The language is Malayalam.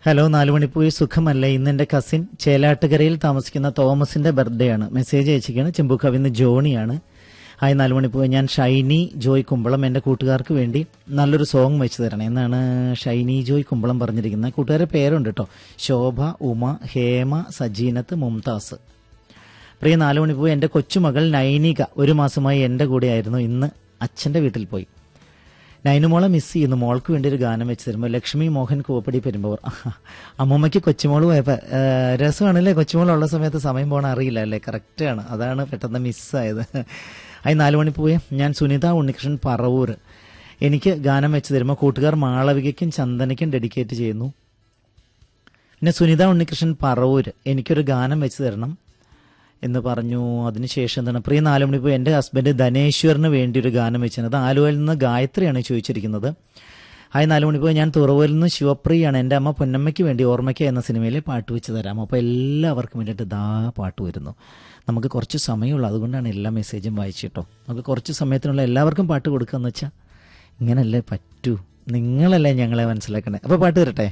ഹലോ നാലുമണിപ്പോയി സുഖമല്ല ഇന്ന് എന്റെ കസിൻ ചേലാട്ടുകരയിൽ താമസിക്കുന്ന തോമസിന്റെ ബർത്ത്ഡേ ആണ് മെസ്സേജ് അയച്ചിരിക്കുകയാണ് ചെമ്പുക്കവിന്ന് ജോണിയാണ് ഹായ് നാലുമണിപ്പോയി ഞാൻ ഷൈനി ജോയ് കുമ്പളം എന്റെ കൂട്ടുകാർക്ക് വേണ്ടി നല്ലൊരു സോങ് വെച്ച് തരണേ എന്നാണ് ഷൈനി ജോയ് കുമ്പളം പറഞ്ഞിരിക്കുന്നത് കൂട്ടുകാരുടെ പേരുണ്ട് കേട്ടോ ശോഭ ഉമ ഹേമ സജീനത്ത് മുംതാസ് പ്രിയ നാലുമണിപ്പോയി എന്റെ കൊച്ചുമകൾ നൈനിക ഒരു മാസമായി എന്റെ കൂടെയായിരുന്നു ഇന്ന് അച്ഛന്റെ വീട്ടിൽ പോയി നൈനുമോളെ മിസ് ചെയ്യുന്നു മോൾക്ക് വേണ്ടി ഒരു ഗാനം വെച്ച് തരുമ്പോൾ ലക്ഷ്മി മോഹൻ കൂവപ്പടി പെരുമ്പവർ അമ്മൂമ്മയ്ക്ക് കൊച്ചുമോള് പോയപ്പോ ഏഹ്, രസമാണല്ലേ കൊച്ചുമോളുള്ള സമയത്ത് സമയം പോകണ അറിയില്ല അല്ലേ കറക്റ്റ് ആണ് അതാണ് പെട്ടെന്ന് മിസ്സായത് ആയി നാലു മണി പോയി ഞാൻ സുനിത ഉണ്ണികൃഷ്ണൻ പറവൂർ എനിക്ക് ഗാനം വെച്ച് തരുമ്പോൾ കൂട്ടുകാർ മാളവികയ്ക്കും ചന്ദനയ്ക്കും ഡെഡിക്കേറ്റ് ചെയ്യുന്നു പിന്നെ സുനിത ഉണ്ണികൃഷ്ണൻ പറവൂർ എനിക്കൊരു ഗാനം വെച്ച് തരണം എന്ന് പറഞ്ഞു അതിനുശേഷം എന്താണ് പ്രിയ നാലുമണി പോയി എൻ്റെ ഹസ്ബൻഡ് ധനേശ്വറിന് വേണ്ടി ഒരു ഗാനം വെച്ചിരുന്നത് ആലുവയിൽ നിന്ന് ഗായത്രിയാണ് ചോദിച്ചിരിക്കുന്നത് ഹായ് നാലുമണി പോയി ഞാൻ തുറവൂരിൽ നിന്ന് ശിവപ്രിയാണ് എൻ്റെ അമ്മ പൊന്നമ്മയ്ക്ക് വേണ്ടി ഓർമ്മയ്ക്ക എന്ന സിനിമയിലെ പാട്ട് വെച്ച് തരാം അപ്പോൾ എല്ലാവർക്കും വേണ്ടിയിട്ട് ദാ പാട്ട് വരുന്നു നമുക്ക് കുറച്ച് സമയമുള്ളൂ അതുകൊണ്ടാണ് എല്ലാ മെസ്സേജും വായിച്ചിട്ടോ നമുക്ക് കുറച്ച് സമയത്തിനുള്ള എല്ലാവർക്കും പാട്ട് കൊടുക്കാന്ന് വെച്ചാൽ ഇങ്ങനല്ലേ പറ്റൂ നിങ്ങളല്ലേ ഞങ്ങളെ മനസ്സിലാക്കണേ അപ്പോൾ പാട്ട് തരട്ടെ